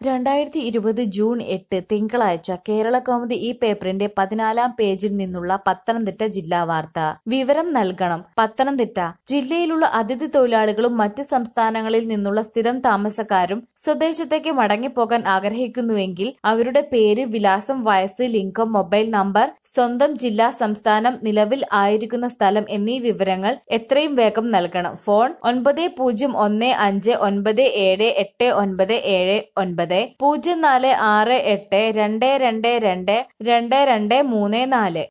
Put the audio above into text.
രണ്ടായിരത്തി ഇരുപത് ജൂൺ എട്ട് തിങ്കളാഴ്ച കേരളകൗമുദി ഈ പേപ്പറിന്റെ പതിനാലാം പേജിൽ നിന്നുള്ള പത്തനംതിട്ട ജില്ലാ വാർത്ത വിവരം നൽകണം പത്തനംതിട്ട ജില്ലയിലുള്ള അതിഥി തൊഴിലാളികളും മറ്റ് സംസ്ഥാനങ്ങളിൽ നിന്നുള്ള സ്ഥിരം താമസക്കാരും സ്വദേശത്തേക്ക് മടങ്ങിപ്പോകാൻ ആഗ്രഹിക്കുന്നുവെങ്കിൽ അവരുടെ പേര് വിലാസം വയസ്സ് ലിംഗം മൊബൈൽ നമ്പർ സ്വന്തം ജില്ല സംസ്ഥാനം നിലവിൽ ആയിരിക്കുന്ന സ്ഥലം എന്നീ വിവരങ്ങൾ എത്രയും വേഗം നൽകണം ഫോൺ ഒൻപത് പൂജ്യം ഒന്ന് അഞ്ച് ഒൻപത് ഏഴ് എട്ട് ഒൻപത് ഏഴ് ഒൻപത് പൂജ്യം നാല് ആറ് എട്ട് രണ്ട് രണ്ട് രണ്ട് രണ്ട് രണ്ട് മൂന്ന് നാല്